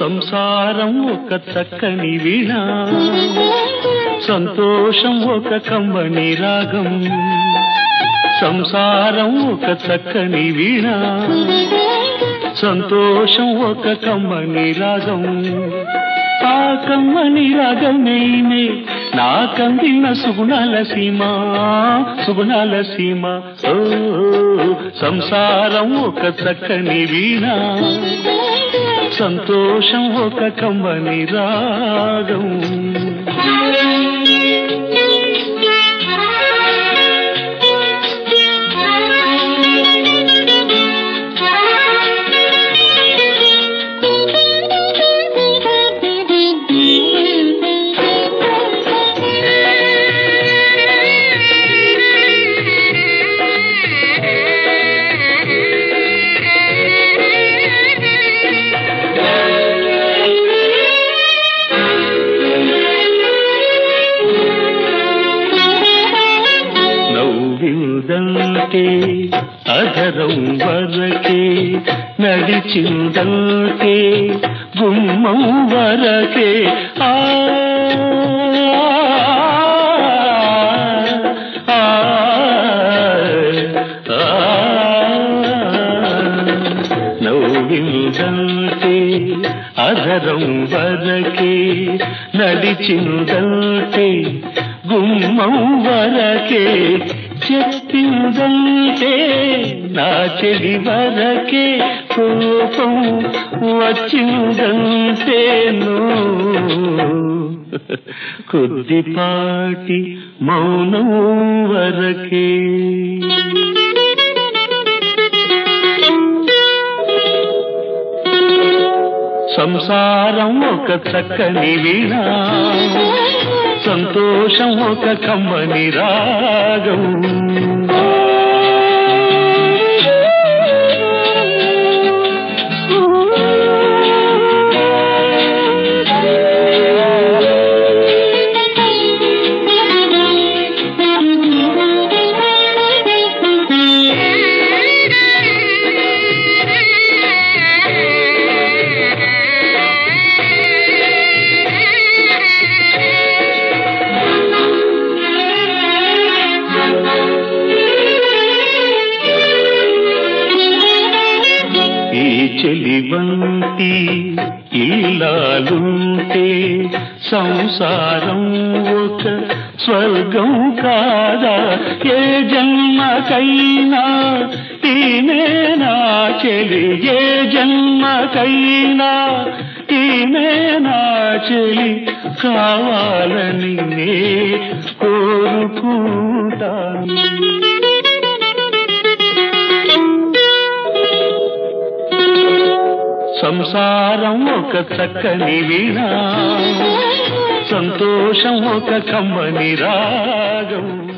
సంసారం ఒక చక్కని వీణ సంతోషం ఒక కమ్మని రాగం సంసారం ఒక చక్కని వీణ సంతోషం ఒక కమ్మని రాగం ఆ కమ్మని రాగమేనే నా కందిన సుగుణాల సీమ సుగుణాల సీమ ఓ సంసారం ఒక చక్కని వీణ సంతోషం ఒక కమ్మని రాగం నవ్విందంటే అధరం వరకే నడిచిందంటే గుమ్మం వరకే ఆ ఆ, ఆ, నవ్విందంటే అధరం వరకే నడిచిందంటే గుమ్మం వరకే చెప్పిందంటే నా చెడి వరకే కోపం వచ్చిందంటేను కొద్దిపాటి మౌనం వరకే సంసారం ఒక చక్కని వీణ సంతోషం ఒక కమ్మని రాగం ఈ చెలివంటి ఇల్లాలుంటే సంసారం ఒక స్వర్గం కాదా ఏ జన్మకైనా ఈమె నా చెలి ఏ జన్మకైనా ఈమె నా చెలి కావాలని నే కోరుకుంటాను సంసారం ఒక చక్కని వీణ సంతోషం ఒక కమ్మని రాగం